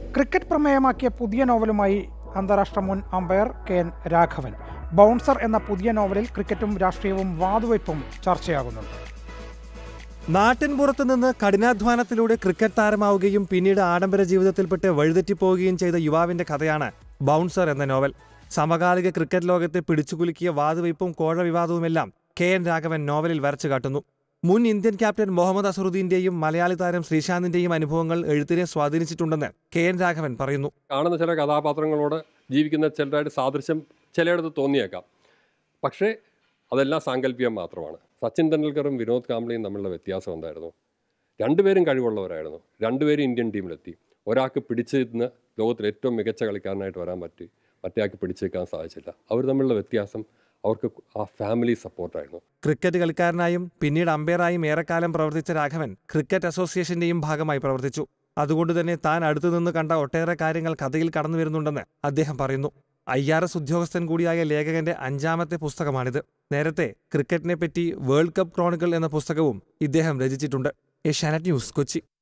cricket പ്രമേയമാക്കിയ പുതിയ നോവലുമായി അന്താരാഷ്ട്ര മുൻ umpire K N Raghavan bouncer എന്ന പുതിയ നോവലിൽ ക്രിക്കറ്റും രാഷ്ട്രീയവും വാതുവയ്പും ചർച്ചയാകുന്നുണ്ട് നാട്ടിൻപുറത്ത് നിന്ന് കഠിനാധ്വാനത്തിലൂടെ ക്രിക്കറ്റ് താരമാവുകയും പിന്നീട് ആഡംബര ജീവിതത്തിൽപ്പെട്ട് വഴിതെറ്റിപ്പോവുകയും ചെയ്ത യുവാവിന്റെ കഥയാണ് ബൗൺസർ എന്ന നോവൽ സമകാലിക ക്രിക്കറ്റ് ലോകത്തെ പിടിച്ചുകുലുക്കിയ വാതുവയ്പും കോഴ വിവാദവുമെല്ലാം കെ എൻ രാഘവൻ നോവലിൽ വരച്ചു കാട്ടുന്നു മുൻ ഇന്ത്യൻ ക്യാപ്റ്റൻ മുഹമ്മദ് അസറുദ്ദീന്റെയും മലയാളി താരം ശ്രീശാന്തിന്റെയും അനുഭവങ്ങൾ എഴുത്തിനെ സ്വാധീനിച്ചിട്ടുണ്ടെന്ന് കെ എൻ രാഘവൻ പറയുന്നു കാണുന്ന ചില കഥാപാത്രങ്ങളോട് ജീവിക്കുന്ന ചിലരായിട്ട് സാദൃശ്യം ചിലയിടത്ത് തോന്നിയേക്കാം പക്ഷേ അതെല്ലാം സാങ്കല്പികം മാത്രമാണ് സച്ചിൻ തെണ്ടുൽക്കറും വിനോദ് കാംബ്ലിയും തമ്മിലുള്ള വ്യത്യാസം എന്തായിരുന്നു രണ്ടുപേരും കഴിവുള്ളവരായിരുന്നു രണ്ടുപേരും ഇന്ത്യൻ ടീമിലെത്തി ഒരാൾക്ക് പിടിച്ചു നിന്ന് ലോകത്തിലെ ഏറ്റവും മികച്ച കളിക്കാരനായിട്ട് വരാൻ പറ്റി മറ്റേയാൾക്ക് പിടിച്ചു നിൽക്കാൻ സാധിച്ചില്ല അവർ തമ്മിലുള്ള വ്യത്യാസം അവർക്ക് ആ ഫാമിലി സപ്പോർട്ടായിരുന്നു ക്രിക്കറ്റ് കളിക്കാരനായും പിന്നീട് അമ്പയറായും ഏറെക്കാലം പ്രവർത്തിച്ച രാഘവൻ ക്രിക്കറ്റ് അസോസിയേഷന്റെയും ഭാഗമായി പ്രവർത്തിച്ചു അതുകൊണ്ട് തന്നെ താൻ അടുത്തുനിന്ന് കണ്ട ഒട്ടേറെ കാര്യങ്ങൾ കഥയിൽ കടന്നു വരുന്നുണ്ടെന്ന് അദ്ദേഹം പറയുന്നു ഐ ആർ എസ് ഉദ്യോഗസ്ഥൻ കൂടിയായ ലേഖകന്റെ അഞ്ചാമത്തെ പുസ്തകമാണിത് നേരത്തെ ക്രിക്കറ്റിനെ പറ്റി വേൾഡ് കപ്പ് ക്രോണിക്കൽ എന്ന പുസ്തകവും ഇദ്ദേഹം രചിച്ചിട്ടുണ്ട് ഏഷ്യാനെറ്റ് ന്യൂസ് കൊച്ചി